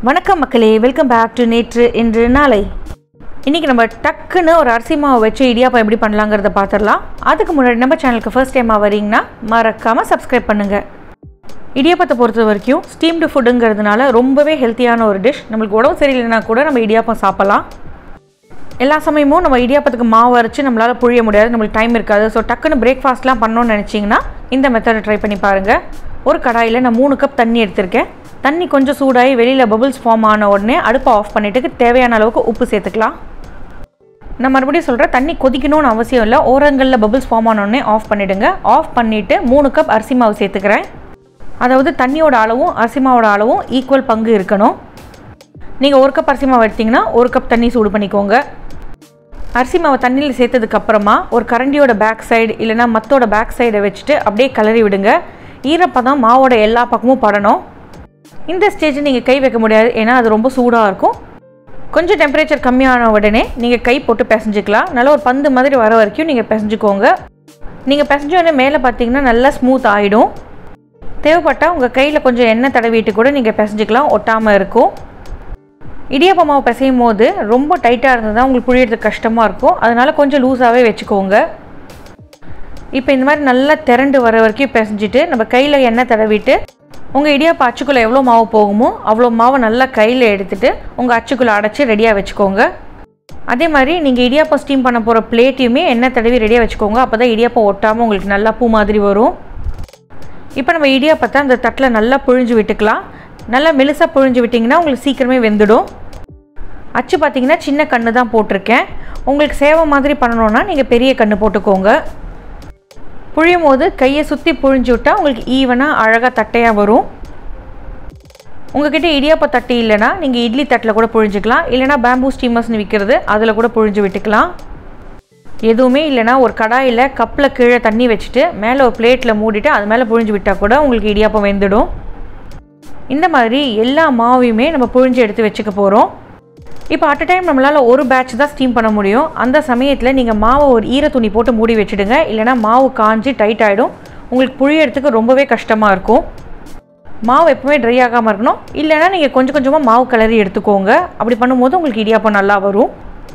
வணக்கம் மக்களே welcome back to நேற்று இன்று நாளை இன்றைக்கி நம்ம டக்குன்னு ஒரு அரிசி மாவு வச்சு இடியாப்பம் எப்படி பண்ணலாங்கிறத பார்த்துடலாம் அதுக்கு முன்னாடி நம்ம சேனலுக்கு ஃபர்ஸ்ட் டைமாக வரீங்கன்னா மறக்காமல் சப்ஸ்கிரைப் பண்ணுங்கள் இடியாப்பத்தை பொறுத்த வரைக்கும் ஸ்டீம்டு ஃபுட்டுங்கிறதுனால ரொம்பவே ஹெல்த்தியான ஒரு டிஷ் நம்மளுக்கு உடம்பு சரியில்லைனா கூட நம்ம இடியாப்பம் சாப்பிட்லாம் எல்லா சமயமும் நம்ம இடியாப்பத்துக்கு மாவு அரைச்சி நம்மளால் புழிய முடியாது நம்மளுக்கு டைம் இருக்காது ஸோ டக்குன்னு பிரேக்ஃபாஸ்ட்லாம் பண்ணோன்னு நினச்சிங்கன்னா இந்த மெத்தடை ட்ரை பண்ணி பாருங்கள் ஒரு கடாயில் நான் மூணு கப் தண்ணி எடுத்திருக்கேன் தண்ணி கொஞ்சம் சூடாகி வெளியில் பபுள்ஸ் ஃபார்ம் ஆன உடனே அடுப்பை ஆஃப் பண்ணிவிட்டு தேவையான அளவுக்கு உப்பு சேர்த்துக்கலாம் நான் மறுபடியும் சொல்கிறேன் தண்ணி கொதிக்கணும்னு அவசியம் இல்லை ஓரங்களில் பபுள்ஸ் ஃபார்ம் ஆன உடனே ஆஃப் பண்ணிவிடுங்க ஆஃப் பண்ணிவிட்டு மூணு கப் அரிசி மாவு சேர்த்துக்கிறேன் அதாவது தண்ணியோட அளவும் அரிசி மாவோட அளவும் ஈக்குவல் பங்கு இருக்கணும் நீங்கள் ஒரு கப் அரிசி மாவு எடுத்திங்கன்னா ஒரு கப் தண்ணி சூடு பண்ணிக்கோங்க அரிசி மாவை தண்ணியில் சேர்த்ததுக்கப்புறமா ஒரு கரண்டியோட பேக் சைடு இல்லைனா மத்தோட பேக் சைடை வச்சுட்டு அப்படியே கிளறி விடுங்க ஈரப்பதம் மாவோட எல்லா பக்கமும் படணும் இந்த ஸ்டேஜ் நீங்கள் கை வைக்க முடியாது ஏன்னா அது ரொம்ப சூடாக இருக்கும் கொஞ்சம் டெம்பரேச்சர் கம்மியான உடனே நீங்கள் கை போட்டு பிசைஞ்சிக்கலாம் நல்லா ஒரு பந்து மாதிரி வர வரைக்கும் நீங்கள் பிசைஞ்சுக்கோங்க நீங்கள் பிசைஞ்ச உடனே மேலே பார்த்தீங்கன்னா நல்லா ஸ்மூத் ஆகிடும் தேவைப்பட்டால் உங்கள் கையில் கொஞ்சம் எண்ணெய் தடவிட்டு கூட நீங்கள் பிசைஞ்சிக்கலாம் ஒட்டாமல் இருக்கும் இடியாப்ப மாவு பிசையும் போது ரொம்ப டைட்டாக இருந்ததுதான் உங்களுக்கு புழியறதுக்கு கஷ்டமாக இருக்கும் அதனால் கொஞ்சம் லூஸாகவே வச்சுக்கோங்க இப்போ இந்த மாதிரி நல்லா திரண்டு வர வரைக்கும் பிசைஞ்சிட்டு நம்ம கையில் எண்ணெய் தடவிட்டு உங்கள் இடியாப்ப அச்சுக்குள்ளே எவ்வளோ மாவு போகுமோ அவ்வளோ மாவை நல்லா கையில் எடுத்துகிட்டு உங்கள் அச்சுக்குள்ளே அடைச்சி ரெடியாக வச்சுக்கோங்க அதே மாதிரி நீங்கள் இடியாப்பம் ஸ்டீம் பண்ண போகிற பிளேட்டையுமே எண்ணெய் தடவி ரெடியாக வச்சுக்கோங்க அப்போ தான் இடியாப்பம் ஒட்டாமல் உங்களுக்கு நல்லா பூ மாதிரி வரும் இப்போ நம்ம இடியாப்பத்தை அந்த தட்டில் நல்லா புழிஞ்சு விட்டுக்கலாம் நல்லா மெலிசாக புழிஞ்சு விட்டிங்கன்னா உங்களுக்கு சீக்கிரமே வெந்துடும் அச்சு பார்த்தீங்கன்னா சின்ன கன்று தான் போட்டிருக்கேன் உங்களுக்கு சேவை மாதிரி பண்ணணுன்னா நீங்கள் பெரிய கன்று போட்டுக்கோங்க புழியும் போது கையை சுற்றி புழிஞ்சு விட்டால் உங்களுக்கு ஈவனாக அழகாக தட்டையாக வரும் உங்ககிட்ட இடியாப்ப தட்டி இல்லைனா நீங்கள் இட்லி தட்டில் கூட புழிஞ்சிக்கலாம் இல்லைனா பேம்பூ ஸ்டீமர்ஸ்னு விற்கிறது அதில் கூட புழிஞ்சு விட்டுக்கலாம் எதுவுமே இல்லைனா ஒரு கடாயில் கப்பில் கீழே தண்ணி வச்சுட்டு மேலே ஒரு பிளேட்டில் மூடிட்டு அது மேலே புழிஞ்சு விட்டால் கூட உங்களுக்கு இடியாப்பம் வெந்துடும் இந்த மாதிரி எல்லா மாவையுமே நம்ம புழிஞ்சு எடுத்து வச்சுக்க போகிறோம் இப்போ அட் அ டைம் நம்மளால் ஒரு பேட்ச் தான் ஸ்டீம் பண்ண முடியும் அந்த சமயத்தில் நீங்கள் மாவை ஒரு ஈர துணி போட்டு மூடி வச்சுடுங்க இல்லைனா மாவு காஞ்சி டைட் ஆகிடும் உங்களுக்கு புழியறதுக்கு ரொம்பவே கஷ்டமாக இருக்கும் மாவு எப்பவுமே ட்ரை ஆகாமல் இருக்கணும் இல்லைனா நீங்கள் கொஞ்சம் கொஞ்சமாக மாவு கிளறி எடுத்துக்கோங்க அப்படி பண்ணும்போது உங்களுக்கு இடியாப்பம் நல்லா வரும்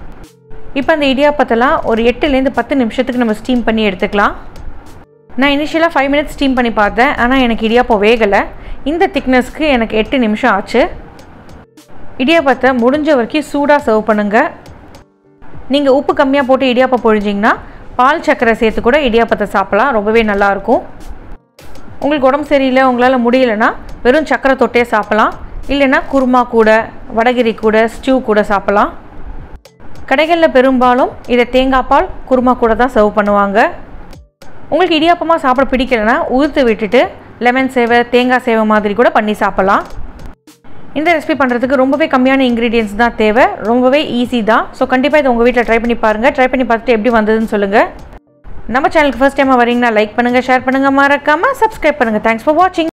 இப்போ அந்த இடியாப்பத்தெல்லாம் ஒரு எட்டுலேருந்து பத்து நிமிஷத்துக்கு நம்ம ஸ்டீம் பண்ணி எடுத்துக்கலாம் நான் இனிஷியலாக ஃபைவ் மினிட்ஸ் ஸ்டீம் பண்ணி பார்த்தேன் ஆனால் எனக்கு இடியாப்பம் வேகலை இந்த திக்னஸ்க்கு எனக்கு எட்டு நிமிஷம் ஆச்சு இடியாப்பத்தை முடிஞ்ச வரைக்கும் சூடாக சர்வ் பண்ணுங்கள் நீங்கள் உப்பு கம்மியாக போட்டு இடியாப்பம் பொழிஞ்சிங்கன்னா பால் சர்க்கரை சேர்த்து கூட இடியாப்பத்தை சாப்பிட்லாம் ரொம்பவே நல்லாயிருக்கும் உங்களுக்கு உடம்பு சரியில்லை உங்களால் முடியலைன்னா வெறும் சர்க்கரை தொட்டே சாப்பிட்லாம் இல்லைன்னா குருமா கூட வடகிரி கூட ஸ்டியூ கூட சாப்பிட்லாம் கடைகளில் பெரும்பாலும் இதை தேங்காய் பால் குருமா கூட தான் சர்வ் பண்ணுவாங்க உங்களுக்கு இடியாப்பமாக சாப்பிட பிடிக்கலைன்னா உதுத்து விட்டுட்டு லெமன் சேவை தேங்காய் சேவை மாதிரி கூட பண்ணி சாப்பிட்லாம் இந்த ரெசிபி பண்ணுறதுக்கு ரொம்பவே கம்மியான இன்க்ரீடியன்ஸ் தான் தேவை ரொம்பவே ஈஸி தான் ஸோ கண்டிப்பாக இதை உங்கள் வீட்டில் ட்ரை பண்ணி பாருங்கள் ட்ரை பண்ணி பார்த்துட்டு எப்படி வந்ததுன்னு சொல்லுங்கள் நம்ம சேனலுக்கு ஃபஸ்ட் டைமாக வரீங்கன்னா லைக் பண்ணுங்கள் ஷேர் பண்ணுங்கள் மறக்காமல் சப்ஸ்கிரைப் பண்ணுங்கள் தேங்க்ஸ் ஃபார் வாட்சிங்